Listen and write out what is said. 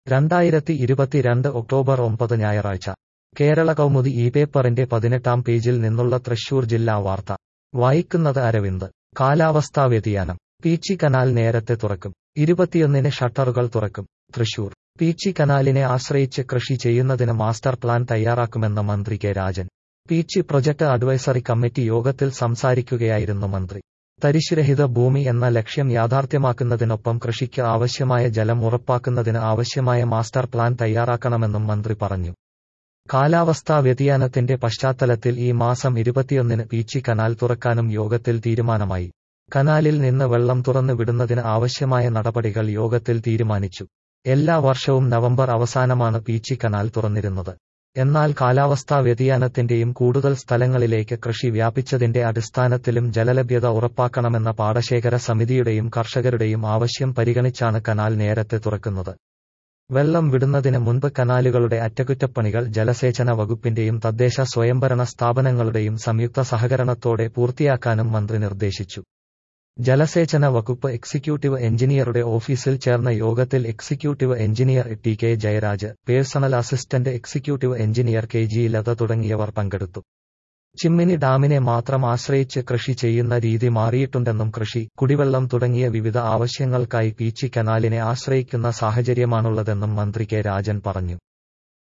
രണ്ടായിരത്തി ഇരുപത്തിരണ്ട് ഒക്ടോബർ ഒമ്പത് ഞായറാഴ്ച കേരള കൗമുദി ഈ പേപ്പറിന്റെ പതിനെട്ടാം പേജിൽ നിന്നുള്ള തൃശൂർ ജില്ലാ വാർത്ത വായിക്കുന്നത് അരവിന്ദ് കാലാവസ്ഥാ വ്യതിയാനം പീച്ചി കനാൽ നേരത്തെ തുറക്കും ഇരുപത്തിയൊന്നിന് ഷട്ടറുകൾ തുറക്കും തൃശൂർ പീച്ചി കനാലിനെ ആശ്രയിച്ച് കൃഷി ചെയ്യുന്നതിന് മാസ്റ്റർ പ്ലാൻ തയ്യാറാക്കുമെന്ന് മന്ത്രി K Rajan Peechi project advisory committee യോഗത്തിൽ സംസാരിക്കുകയായിരുന്നു മന്ത്രി തരിശുരഹിത ഭൂമി എന്ന ലക്ഷ്യം യാഥാർത്ഥ്യമാക്കുന്നതിനൊപ്പം കൃഷിക്ക് ആവശ്യമായ ജലം ഉറപ്പാക്കുന്നതിന് ആവശ്യമായ മാസ്റ്റർ പ്ലാൻ തയ്യാറാക്കണമെന്നും മന്ത്രി പറഞ്ഞു കാലാവസ്ഥാ വ്യതിയാനത്തിന്റെ പശ്ചാത്തലത്തിൽ ഈ മാസം ഇരുപത്തിയൊന്നിന് പീച്ചി കനാൽ തുറക്കാനും യോഗത്തിൽ തീരുമാനമായി കനാലിൽ നിന്ന് വെള്ളം തുറന്നു വിടുന്നതിന് ആവശ്യമായ നടപടികൾ യോഗത്തിൽ തീരുമാനിച്ചു എല്ലാ വർഷവും നവംബർ അവസാനമാണ് പീച്ചി കനാൽ തുറന്നിരുന്നത് എന്നാൽ കാലാവസ്ഥാ വ്യതിയാനത്തിന്റെയും കൂടുതൽ സ്ഥലങ്ങളിലേക്ക് കൃഷി വ്യാപിച്ചതിന്റെ അടിസ്ഥാനത്തിലും ജലലഭ്യത ഉറപ്പാക്കണമെന്ന പാടശേഖര സമിതിയുടെയും കർഷകരുടെയും ആവശ്യം പരിഗണിച്ചാണ് കനാൽ നേരത്തെ തുറക്കുന്നത് വെള്ളം വിടുന്നതിന് മുൻപ് കനാലുകളുടെ അറ്റകുറ്റപ്പണികൾ ജലസേചന വകുപ്പിന്റെയും തദ്ദേശ സ്വയംഭരണ സ്ഥാപനങ്ങളുടെയും സംയുക്ത സഹകരണത്തോടെ പൂർത്തിയാക്കാനും മന്ത്രി നിർദ്ദേശിച്ചു ജലസേചന വകുപ്പ് എക്സിക്യൂട്ടീവ് എഞ്ചിനീയറുടെ ഓഫീസിൽ ചേർന്ന യോഗത്തിൽ executive engineer T K Jayaraj personal assistant executive engineer K G Latha തുടങ്ങിയവർ പങ്കെടുത്തു ചിമ്മിനി ഡാമിനെ മാത്രം ആശ്രയിച്ച് കൃഷി ചെയ്യുന്ന രീതി മാറിയിട്ടുണ്ടെന്നും കൃഷി കുടിവെള്ളം തുടങ്ങിയ വിവിധ ആവശ്യങ്ങൾക്കായി പീച്ചി കനാലിനെ ആശ്രയിക്കുന്ന സാഹചര്യമാണുള്ളതെന്നും മന്ത്രി കെ രാജൻ പറഞ്ഞു